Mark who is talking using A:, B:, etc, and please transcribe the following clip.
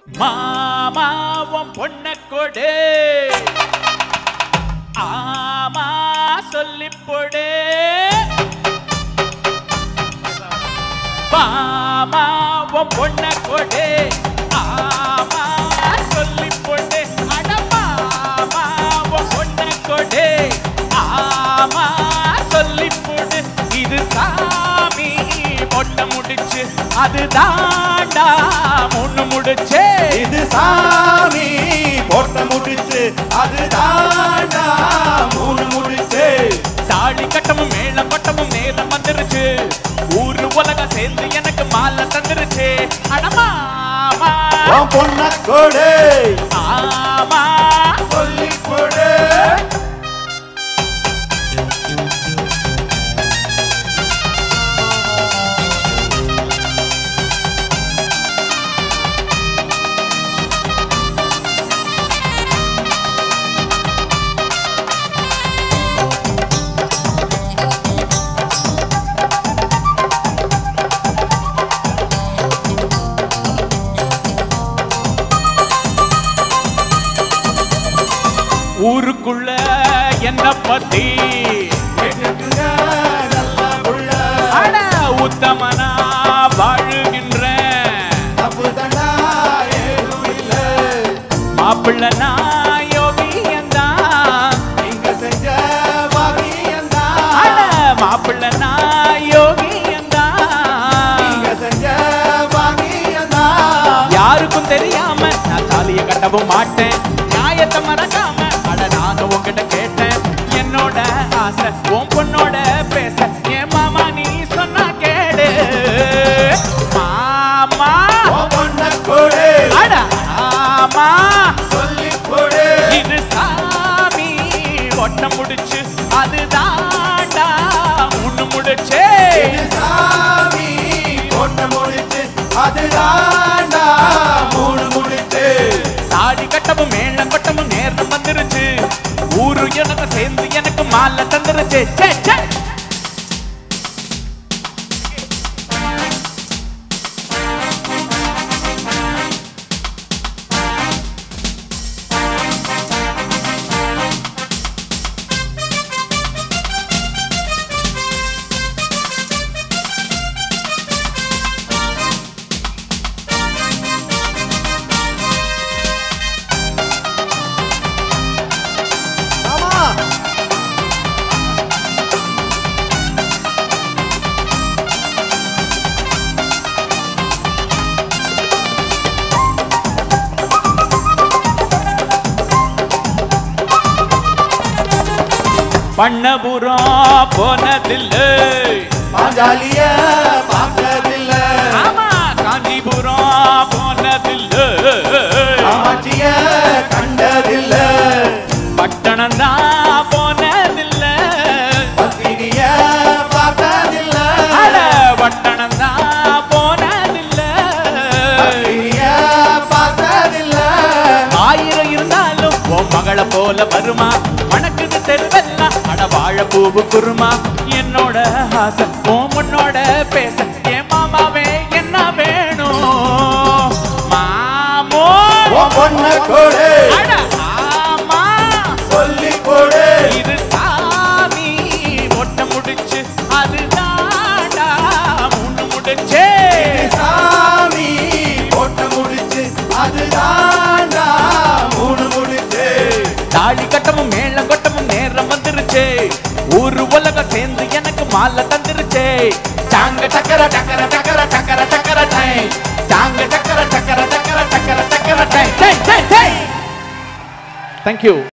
A: மாமாவும் பொண்ண கொடு ஆமா சொல்லி போடு மாமாவும் பொண்ண கொடு ஆமா சொல்லி போடு அட மாமாவும் பொண்ண கொடு ஆமா சொல்லி போடு இது சாமி பொண்ண முடிச்சு அது தாண்டா முன்னு முடிச்சே
B: இது சாமி போட்ட முடிச்சு அது தாண்டா மூணு முடிச்சு
A: தாலி கட்டமும் மேளம் கொட்டமும் நேரம் வந்துருச்சு ஊரு உலகம் சேர்ந்து எனக்கு மாலை தந்துருச்சு அடமாமா
B: உன் பொண்ண கொடு
A: ஆமா
B: சொல்லி கொடு
A: ஊருக்குள்ள என்ன பத்தி
B: கேட்டுக்குங்க நல்ல புள்ள
A: அட உத்தமனா வாழுகின்ற
B: தப்பு தண்டா ஏதும் இல்ல
A: மாப்பிள்ள நான் யோகியந்தான்
B: நீங்க செஞ்ச பாக்கியம்தான்
A: அட மாப்பிள்ள நான் யோகியந்தான்
B: நீங்க செஞ்ச பாக்கியம்தான்
A: யாருக்கும் தெரியாம நான் தாலிய கட்டவும் மாட்டேன் நியாயத்தை மறக்காம அட நானும் உன்கிட்ட கேட்டேன் என்னோட ஆசை உன் பொண்ணோட பேச என் மாமா நீ சொன்னா கேடு மாமா
B: உன் பொண்ண கொடு
A: அட ஆமா
B: சொல்லி கொடு
A: இது சாமி ஒட்ட முடிச்சு அது தாண்டா முன்னு முடிச்சே
B: இது சாமி போட்ட முடிச்சு அது தாண்டா மூணு முடிச்சு
A: தாடி கட்டமும் மேளம் கொட்டமும் நேரம் வந்துருச்சு ஊரு எனக்கு சேர்ந்து எனக்கு மாலை தந்துருச்சு சே, சே.
B: ஆமா
A: பண்ணபுரம் போனதில்லை
B: பாஞ்சாலிய பார்த்ததில்ல
A: ஆமா காஞ்சிபுரம் போனதில்லை
B: காமாட்சிய கண்டதில்ல
A: பட்டணம் தான் போனதில்லை
B: பத்தினிய பார்த்ததில்ல
A: அட பட்டணம் தான் போனதில்லை
B: பத்தினிய பார்த்ததில்ல
A: ஆயிரம் இருந்தாலும் உன் மகளை போல வருமா மணக்குது தெருவெல்லாம் அட வாழ பூவு குருமா என்னோட ஆசை உன் முன்னோட பேச என் மாமாவே என்ன வேணும் மாமோ
B: உன் பொண்ண கொடு
A: அட ஆமா
B: சொல்லி கொடு
A: இது சாமி ஒட்ட முடிச்சு அது தாண்டா முன்னு முடிச்சே
B: சாமி போட்ட முடிச்சு அது தாண்டா மூணு முடிச்சு
A: தாலி கட்டமும் மேளம் கொட்டமும் நேரம் வந்துருச்சு ஊரு உலகம் சேர்ந்து எனக்கு மாலை தந்துருச்சு சாங்க சக்கர சக்கர சக்கர சக்கர சக்கர டை சாங்க சக்கர சக்கர சக்கர சக்கர சக்கர டை டை டை டை தேங்க்யூ